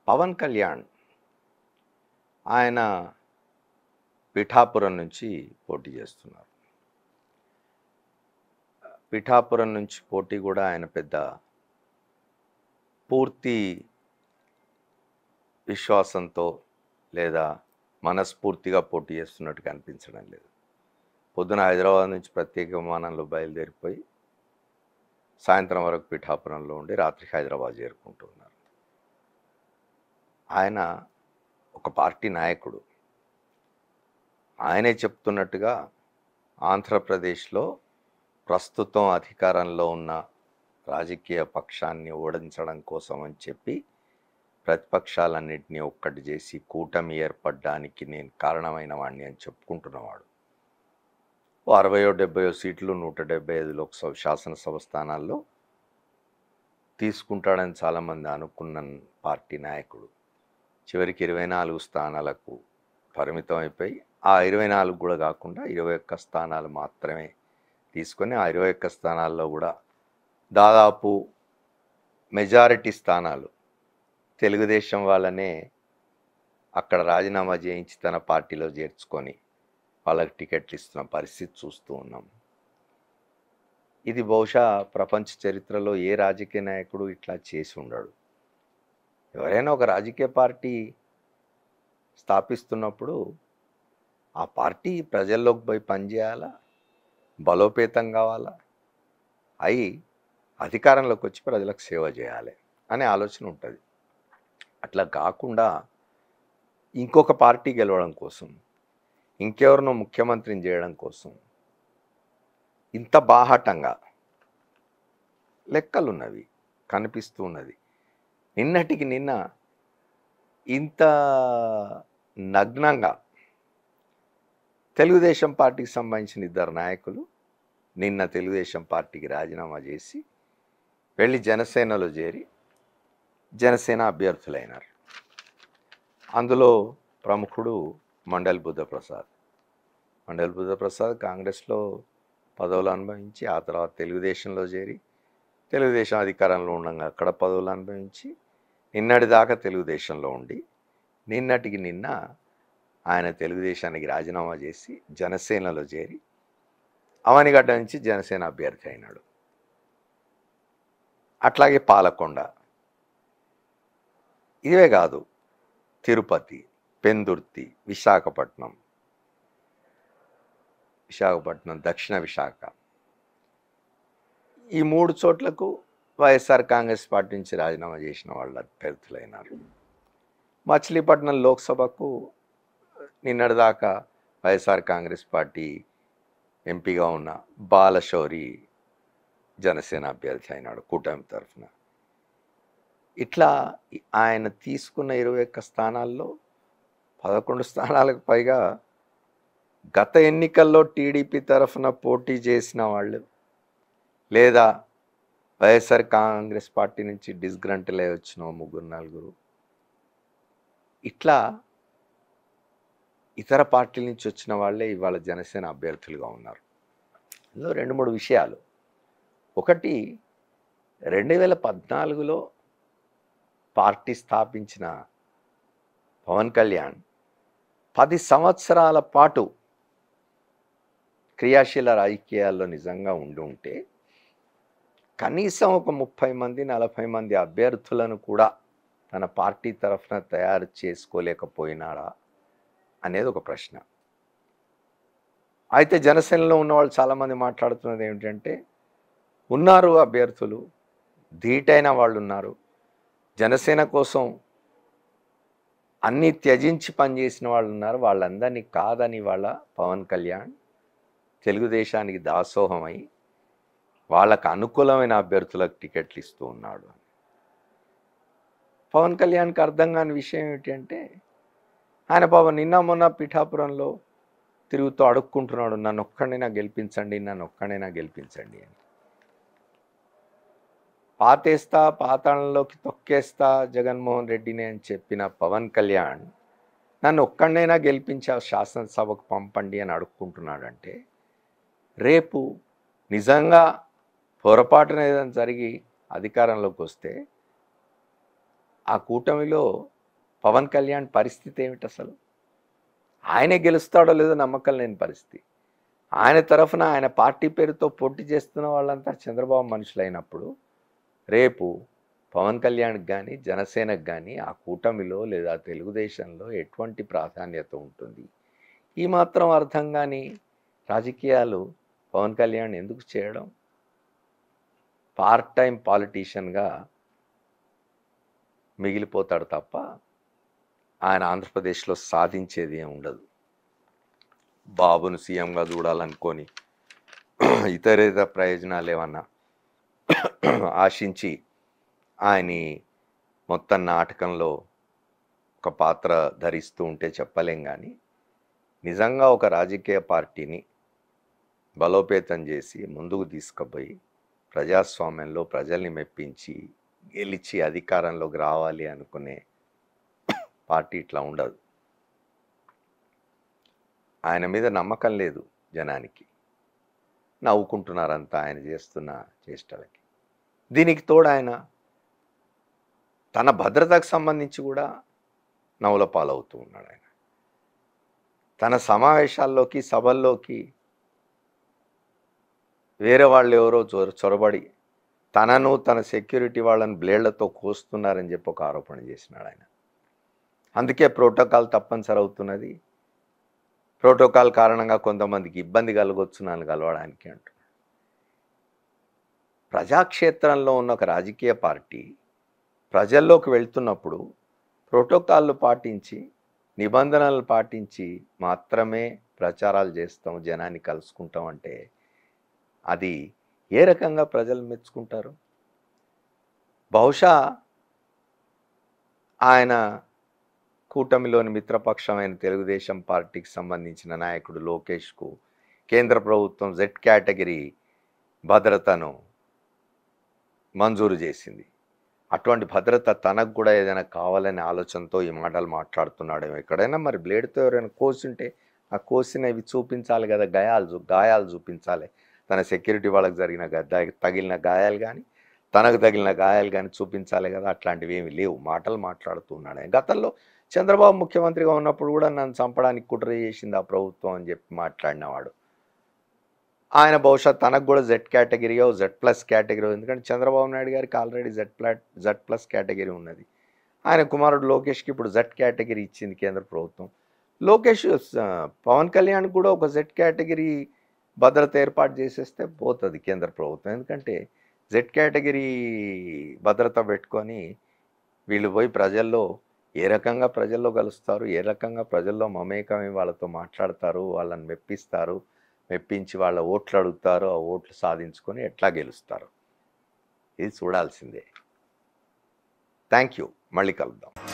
పవన్ కళ్యాణ్ ఆయన పిఠాపురం నుంచి పోటీ చేస్తున్నారు పిఠాపురం నుంచి పోటీ కూడా ఆయన పెద్ద పూర్తి విశ్వాసంతో లేదా మనస్ఫూర్తిగా పోటీ చేస్తున్నట్టుగా అనిపించడం లేదు పొద్దున హైదరాబాద్ నుంచి ప్రత్యేక విమానంలో బయలుదేరిపోయి సాయంత్రం వరకు పిఠాపురంలో ఉండి రాత్రి హైదరాబాద్ చేరుకుంటున్నారు ఆయన ఒక పార్టీ నాయకుడు ఆయనే చెప్తున్నట్టుగా ఆంధ్రప్రదేశ్లో ప్రస్తుతం అధికారంలో ఉన్న రాజకీయ పక్షాన్ని ఓడించడం కోసం అని చెప్పి ప్రతిపక్షాలన్నింటినీ ఒక్కటి చేసి కూటమి ఏర్పడడానికి నేను కారణమైన వాడిని అని చెప్పుకుంటున్నవాడు ఓ అరవయో డెబ్బయో సీట్లు నూట డెబ్బై ఐదు లోక్సభ శాసనసభ స్థానాల్లో తీసుకుంటాడని చాలామంది అనుకున్న పార్టీ నాయకుడు చివరికి ఇరవై నాలుగు స్థానాలకు పరిమితం అయిపోయి ఆ ఇరవై నాలుగు కూడా కాకుండా ఇరవై ఒక్క స్థానాలు మాత్రమే తీసుకొని ఆ ఇరవై ఒక్క స్థానాల్లో కూడా దాదాపు మెజారిటీ స్థానాలు తెలుగుదేశం వాళ్ళనే అక్కడ రాజీనామా చేయించి తన పార్టీలో చేర్చుకొని వాళ్ళకి టికెట్లు ఇస్తున్న పరిస్థితి చూస్తూ ఉన్నాం ఇది బహుశా ప్రపంచ చరిత్రలో ఏ రాజకీయ నాయకుడు ఇట్లా చేసి ఉండడు ఎవరైనా ఒక రాజకీయ పార్టీ స్థాపిస్తున్నప్పుడు ఆ పార్టీ ప్రజల్లోకి పోయి పనిచేయాలా బలోపేతం కావాలా అయి అధికారంలోకి వచ్చి ప్రజలకు సేవ చేయాలి అనే ఆలోచన ఉంటుంది అట్లా కాకుండా ఇంకొక పార్టీ గెలవడం కోసం ఇంకెవరినో ముఖ్యమంత్రిని చేయడం కోసం ఇంత బాహాటంగా లెక్కలున్నవి కనిపిస్తూ ఉన్నది నిన్నటికి నిన్న ఇంత నగ్నంగా తెలుగుదేశం పార్టీకి సంబంధించిన ఇద్దరు నాయకులు నిన్న తెలుగుదేశం పార్టీకి రాజీనామా చేసి వెళ్ళి జనసేనలో చేరి జనసేన అభ్యర్థులైనారు అందులో ప్రముఖుడు మండల్ బుద్ధప్రసాద్ మండల్ బుద్ధప్రసాద్ కాంగ్రెస్లో పదవులు అనుభవించి ఆ తర్వాత తెలుగుదేశంలో చేరి తెలుగుదేశం అధికారంలో ఉండగా అక్కడ పదవులు అనుభవించి నిన్నటి దాకా తెలుగుదేశంలో ఉండి నిన్నటికి నిన్న ఆయన తెలుగుదేశానికి రాజీనామా చేసి జనసేనలో చేరి అవనిగడ్డ నుంచి జనసేన అభ్యర్థి అయినాడు అట్లాగే పాలకొండ ఇవే కాదు తిరుపతి పెందుర్తి విశాఖపట్నం విశాఖపట్నం దక్షిణ విశాఖ ఈ మూడు చోట్లకు వైఎస్ఆర్ కాంగ్రెస్ పార్టీ నుంచి రాజీనామా చేసిన వాళ్ళు అభ్యర్థులైనారు మచిలీపట్నం లోక్సభకు నిన్నటిదాకా వైఎస్ఆర్ కాంగ్రెస్ పార్టీ ఎంపీగా ఉన్న బాలశౌరి జనసేన అభ్యర్థి అయినాడు కూటమి తరఫున ఇట్లా ఆయన తీసుకున్న ఇరవై ఒక్క స్థానాల్లో పదకొండు స్థానాలకు పైగా గత ఎన్నికల్లో టీడీపీ తరఫున పోటీ చేసిన వాళ్ళు లేదా వైఎస్ఆర్ కాంగ్రెస్ పార్టీ నుంచి డిస్గ్రంటలే వచ్చిన ముగ్గురు నలుగురు ఇట్లా ఇతర పార్టీల నుంచి వచ్చిన వాళ్ళే ఇవాళ జనసేన అభ్యర్థులుగా ఉన్నారు ఇందులో రెండు మూడు విషయాలు ఒకటి రెండు వేల పద్నాలుగులో పార్టీ స్థాపించిన పవన్ కళ్యాణ్ పది సంవత్సరాల పాటు క్రియాశీల రాజకీయాల్లో నిజంగా ఉండి ఉంటే కనీసం ఒక ముప్పై మంది నలభై మంది అభ్యర్థులను కూడా తన పార్టీ తరఫున తయారు చేసుకోలేకపోయినాడా అనేది ఒక ప్రశ్న అయితే జనసేనలో ఉన్న వాళ్ళు చాలామంది మాట్లాడుతున్నది ఏమిటంటే ఉన్నారు అభ్యర్థులు ధీటైన వాళ్ళు ఉన్నారు జనసేన కోసం అన్నీ త్యజించి పనిచేసిన వాళ్ళు ఉన్నారు వాళ్ళందరినీ కాదని వాళ్ళ పవన్ కళ్యాణ్ తెలుగుదేశానికి దాసోహమై వాళ్ళకు అనుకూలమైన అభ్యర్థులకు టికెట్లు ఇస్తూ ఉన్నాడు పవన్ కళ్యాణ్కి అర్థం కాని విషయం ఏమిటంటే ఆయన పాపం నిన్న మొన్న పిఠాపురంలో తిరుగుతూ అడుక్కుంటున్నాడు నన్ను ఒక్కడైనా గెలిపించండి నన్ను ఒక్కడైనా గెలిపించండి అని పాతేస్తా పాతాళంలోకి తొక్కేస్తా జగన్మోహన్ రెడ్డిని అని చెప్పిన పవన్ కళ్యాణ్ నన్ను ఒక్కడైనా గెలిపించి ఆ శాసనసభకు పంపండి అని అడుక్కుంటున్నాడంటే రేపు నిజంగా పొరపాటున ఏదైనా జరిగి అధికారంలోకి వస్తే ఆ కూటమిలో పవన్ కళ్యాణ్ పరిస్థితి ఏమిటి అసలు ఆయనే గెలుస్తాడో లేదో నమ్మకం లేని పరిస్థితి ఆయన తరఫున ఆయన పార్టీ పేరుతో పోటీ చేస్తున్న వాళ్ళంతా చంద్రబాబు మనుషులైనప్పుడు రేపు పవన్ కళ్యాణ్కి కానీ జనసేనకు కానీ ఆ కూటమిలో లేదా తెలుగుదేశంలో ఎటువంటి ప్రాధాన్యత ఉంటుంది ఈ మాత్రం అర్థం కాని రాజకీయాలు పవన్ కళ్యాణ్ ఎందుకు చేయడం పార్ట్ టైం పాలిటీషియన్గా మిగిలిపోతాడు తప్ప ఆయన ఆంధ్రప్రదేశ్లో సాధించేది ఏమి ఉండదు బాబును సీఎంగా చూడాలనుకొని ఇతరేతర ప్రయోజనాలు ఏమన్నా ఆశించి ఆయన్ని మొత్తం నాటకంలో ఒక పాత్ర ధరిస్తూ ఉంటే చెప్పలేం కానీ నిజంగా ఒక రాజకీయ పార్టీని బలోపేతం చేసి ముందుకు తీసుకుపోయి ప్రజాస్వామ్యంలో ప్రజల్ని మెప్పించి గెలిచి అధికారంలోకి రావాలి అనుకునే పార్టీ ఇట్లా ఉండదు ఆయన మీద నమ్మకం లేదు జనానికి నవ్వుకుంటున్నారంతా ఆయన చేస్తున్న చేష్టలకి దీనికి తోడు ఆయన తన భద్రతకు సంబంధించి కూడా నవ్వుల పాలవుతూ ఉన్నాడు ఆయన తన సమావేశాల్లోకి సభల్లోకి వేరే వాళ్ళు ఎవరో చొర చొరబడి తనను తన సెక్యూరిటీ వాళ్ళని బ్లేడ్లతో కోస్తున్నారని చెప్పి ఒక ఆరోపణ చేసినాడు ఆయన అందుకే ప్రోటోకాల్ తప్పనిసరి అవుతున్నది ప్రోటోకాల్ కారణంగా కొంతమందికి ఇబ్బంది కలగొచ్చు నన్ను కలవడానికి అంటున్నాడు ప్రజాక్షేత్రంలో ఉన్న ఒక రాజకీయ పార్టీ ప్రజల్లోకి వెళ్తున్నప్పుడు ప్రోటోకాల్లు పాటించి నిబంధనలు పాటించి మాత్రమే ప్రచారాలు చేస్తాం జనాన్ని కలుసుకుంటాం అంటే అది ఏ రకంగా ప్రజలు మెచ్చుకుంటారు బహుశా ఆయన కూటమిలోని మిత్రపక్షమైన తెలుగుదేశం పార్టీకి సంబంధించిన నాయకుడు లోకేష్కు కేంద్ర ప్రభుత్వం జెడ్ కేటగిరీ భద్రతను మంజూరు చేసింది అటువంటి భద్రత తనకు కూడా ఏదైనా కావాలనే ఆలోచనతో ఈ మాటలు మాట్లాడుతున్నాడేమో ఎక్కడైనా మరి బ్లేడ్తో ఎవరైనా కోసుంటే ఆ కోసినవి చూపించాలి కదా గాయాలు చూ గాయాలు చూపించాలి తన సెక్యూరిటీ వాళ్ళకి జరిగిన గ- తగిలిన గాయాలు కానీ తనకు తగిలిన గాయాలు కానీ చూపించాలి కదా అట్లాంటివి ఏమి లేవు మాటలు మాట్లాడుతున్నాడు ఆయన. గతంలో చంద్రబాబు ముఖ్యమంత్రిగా ఉన్నప్పుడు కూడా నన్ను చంపడానికి కుట్ర చేసింది ఆ ప్రభుత్వం అని చెప్పి మాట్లాడినవాడు ఆయన బహుశా తనకు కూడా జెడ్ కేటగిరీయో జెడ్ ప్లస్ కేటగిరీ ఎందుకంటే చంద్రబాబు నాయుడు గారికి ఆల్రెడీ జెడ్ ప్లాట్ జెడ్ ప్లస్ కేటగిరీ ఉన్నది ఆయన కుమారుడు లోకేష్కి ఇప్పుడు జెడ్ కేటగిరీ ఇచ్చింది కేంద్ర ప్రభుత్వం లోకేష్ ఆ, పవన్ కళ్యాణ్ కూడా ఒక జెడ్ కేటగిరీ భద్రత ఏర్పాటు చేసేస్తే పోతుంది కేంద్ర ప్రభుత్వం ఎందుకంటే జెడ్ కేటగిరీ భద్రత పెట్టుకొని వీళ్ళు పోయి ప్రజల్లో ఏ రకంగా ప్రజల్లో కలుస్తారు ఏ రకంగా ప్రజల్లో మమేకమై వాళ్ళతో మాట్లాడతారు వాళ్ళని మెప్పిస్తారు మెప్పించి వాళ్ళ ఓట్లు అడుగుతారు ఆ ఓట్లు సాధించుకొని ఎట్లా గెలుస్తారు ఇది చూడాల్సిందే థ్యాంక్ యూ మళ్ళీ కలుద్దాం